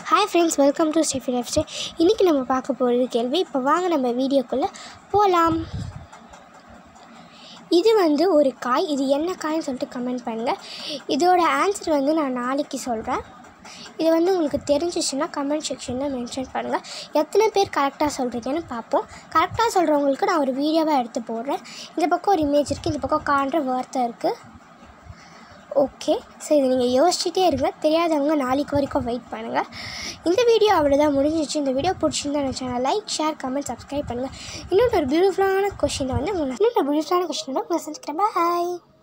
hi friends welcome to Stephy life style இன்றைக்கி நம்ம பார்க்க போகிறது கேள்வி இப்போ வாங்க நம்ம வீடியோக்குள்ளே போகலாம் இது வந்து ஒரு காய் இது என்ன காய்னு சொல்லிட்டு கமெண்ட் பண்ணுங்கள் இதோட ஆன்சர் வந்து நான் நாளைக்கு சொல்கிறேன் இது வந்து உங்களுக்கு தெரிஞ்சிச்சுன்னா கமெண்ட் செக்ஷனில் மென்ஷன் பண்ணுங்கள் எத்தனை பேர் கரெக்டாக சொல்கிறீங்கன்னு பார்ப்போம் கரெக்டாக சொல்கிறவங்களுக்கு நான் ஒரு வீடியோவாக எடுத்து போடுறேன் இந்த பக்கம் ஒரு இமேஜ் இருக்குது இந்த பக்கம் காண்ற வார்த்தை இருக்குது ஓகே ஸோ இது நீங்கள் யோசிச்சுட்டே இருங்க தெரியாதவங்க நாளைக்கு வரைக்கும் வெயிட் பண்ணுங்கள் இந்த வீடியோ அவ்வளோதான் முடிஞ்சிச்சு இந்த வீடியோ பிடிச்சிருந்தா நான் channel like share comment subscribe பண்ணுங்கள் இன்னொரு ஒரு பியூட்டிஃபுல்லான கொஷினை வந்து உங்களை இன்னொரு பியூட்டிஃபுல்லான கொஷினோட உங்களை சந்திக்கிறேன் பாய்